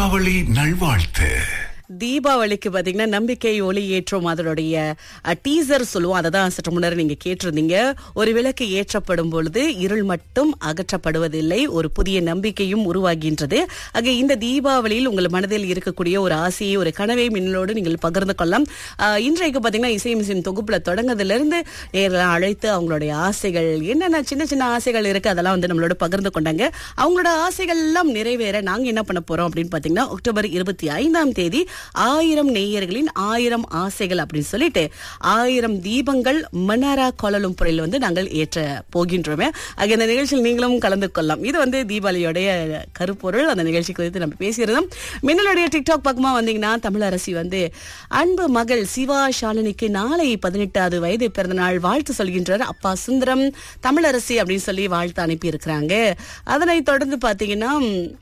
தீபாவளி நல்வாழ்த்து தீபாவளிக்கு பாத்தீங்கன்னா நம்பிக்கை ஒளி ஏற்றும் அதனுடைய டீசர் சொல்லுவோம் அதை தான் சற்று முன்னர் நீங்க கேட்டிருந்தீங்க ஒரு விளக்கு ஏற்றப்படும் பொழுது இருள் மட்டும் அகற்றப்படுவதில்லை ஒரு புதிய நம்பிக்கையும் உருவாகின்றது ஆக இந்த தீபாவளியில் உங்கள் மனதில் இருக்கக்கூடிய ஒரு ஆசையை ஒரு கனவை மின்னலோடு நீங்கள் பகிர்ந்து கொள்ளலாம் ஆஹ், இன்றைக்கு பாத்தீங்கன்னா இசை மிசின் தொகுப்புல தொடங்குறதுல இருந்து நேரெல்லாம் அழைத்து அவங்களுடைய ஆசைகள் என்னென்ன சின்ன சின்ன ஆசைகள் இருக்கு அதெல்லாம் வந்து நம்மளோட பகிர்ந்து கொண்டாங்க அவங்களோட ஆசைகள் எல்லாம் நிறைவேற நாங்க என்ன பண்ண போறோம் அப்படின்னு பாத்தீங்கன்னா அக்டோபர் இருபத்தி ஐந்தாம் தேதி ஆயிரம் நேயர்களின் ஆயிரம் ஆசைகள் அப்படின்னு சொல்லிட்டு ஆயிரம் தீபங்கள் மன்னாரா கோலலும்புரையில் வந்து நாங்கள் ஏற்ற போகின்றோமே ஆக இந்த நிகழ்ச்சியில் நீங்களும் கலந்து கொள்ளலாம் இது வந்து தீபாவளியோடைய கருப்பொருள் அந்த நிகழ்ச்சி குறித்து நம்ம பேசியிருந்தோம் மின்னலுடைய டிக்டாக் பக்கமா வந்தீங்கன்னா தமிழரசி வந்து அன்பு மகள் சிவா ஷாலினிக்கு நாளை பதினெட்டாவது வயது பிறந்த நாள் வாழ்த்து சொல்கின்றார் அப்பா சுந்தரம் தமிழரசி அப்படின்னு சொல்லி வாழ்த்து அனுப்பி இருக்கிறாங்க அதனைத் தொடர்ந்து பாத்தீங்கன்னா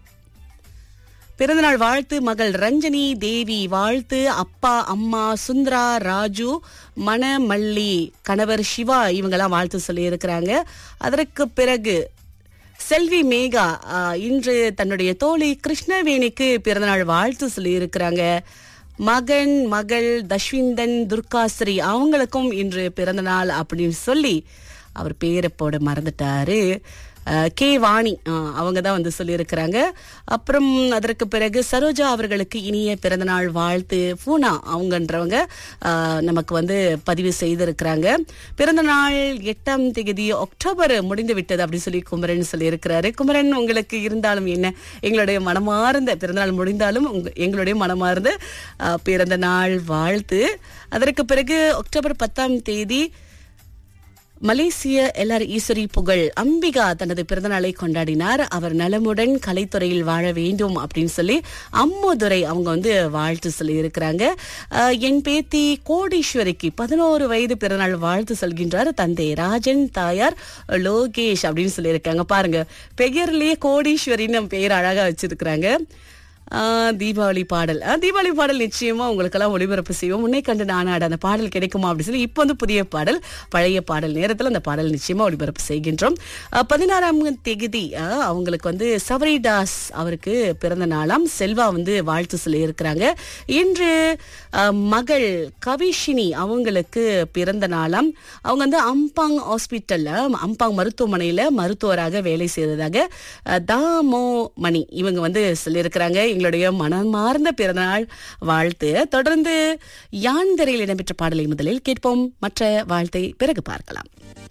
பிறந்தநாள் வாழ்த்து மகள் ரஞ்சனி தேவி வாழ்த்து அப்பா அம்மா சுந்தரா ராஜு மணமல்லி கணவர் சிவா இவங்கெல்லாம் வாழ்த்து சொல்லி இருக்கிறாங்க அதற்கு பிறகு செல்வி மேகா ஆஹ், இன்று தன்னுடைய தோழி கிருஷ்ணவேணிக்கு பிறந்தநாள் வாழ்த்து சொல்லி இருக்கிறாங்க மகன் மகள் தஷ்விந்தன் துர்காஸ்ரீ அவங்களுக்கும் இன்று பிறந்தநாள் அப்படின்னு சொல்லி அவர் பேரை போட மறந்துட்டாரு அஹ், கே வாணி அஹ், அவங்க தான் வந்து சொல்லியிருக்கிறாங்க அப்புறம் அதற்கு பிறகு சரோஜா அவர்களுக்கு இனிய பிறந்தநாள் வாழ்த்து பூனா அவங்கன்றவங்க அஹ், நமக்கு வந்து பதிவு செய்திருக்கிறாங்க பிறந்தநாள் எட்டாம் தேதி அக்டோபர் முடிந்து விட்டது அப்படின்னு சொல்லி குமரன் சொல்லியிருக்கிறாரு குமரன் உங்களுக்கு இருந்தாலும் என்ன எங்களுடைய மனமார்ந்த பிறந்தநாள் முடிந்தாலும் உங்க எங்களுடைய மனமார்ந்த அஹ், பிறந்த நாள் வாழ்த்து அதற்கு பிறகு அக்டோபர் பத்தாம் தேதி மலேசிய எல்ஆர் ஈஸ்வரி புகழ் அம்பிகா தனது பிறந்தநாளை கொண்டாடினார் அவர் நலமுடன் கலைத்துறையில் வாழ வேண்டும் அப்படின்னு சொல்லி அம்முதுரை அவங்க வந்து வாழ்த்து சொல்லி இருக்கிறாங்க அஹ், என் பேத்தி கோடீஸ்வரிக்கு பதினோரு வயது பிறந்தநாள் வாழ்த்து சொல்கின்றார் தந்தை ராஜன் தாயார் லோகேஷ் அப்படின்னு சொல்லியிருக்காங்க பாருங்க பெயர்லயே கோடீஸ்வரின்னு பெயர் அழகா வச்சிருக்கிறாங்க ஆஹ் தீபாவளி பாடல் ஆஹ் தீபாவளி பாடல் நிச்சயமா உங்களுக்கெல்லாம் ஒளிபரப்பு செய்வோம் முன்னை கண்டு நானாட அந்த பாடல் கிடைக்குமா அப்படின்னு சொல்லி இப்போ வந்து புதிய பாடல் பழைய பாடல் நேரத்தில் அந்த பாடல் நிச்சயமா ஒளிபரப்பு செய்கின்றோம் ஆஹ் பதினாறாம் தேதி ஆஹ் அவங்களுக்கு வந்து சவரிதாஸ் அவருக்கு பிறந்த நாளாம் செல்வா வந்து வாழ்த்து சொல்லி இருக்கிறாங்க இன்று ஆஹ் மகள் கவிஷினி அவங்களுக்கு பிறந்த நாளாம் அவங்க வந்து அம்பாங் ஹாஸ்பிட்டல்ல அம்பாங் மருத்துவமனையில மருத்துவராக வேலை செய்ததாக அஹ், தாமோ மணி இவங்க வந்து சொல்லியிருக்கிறாங்க எங்களுடைய மனமார்ந்த பிறந்தநாள் வாழ்த்து தொடர்ந்து யாந்தரையில் இடம்பெற்ற பாடலை முதலில் கேட்போம் மற்ற வாழ்த்தை பிறகு பார்க்கலாம்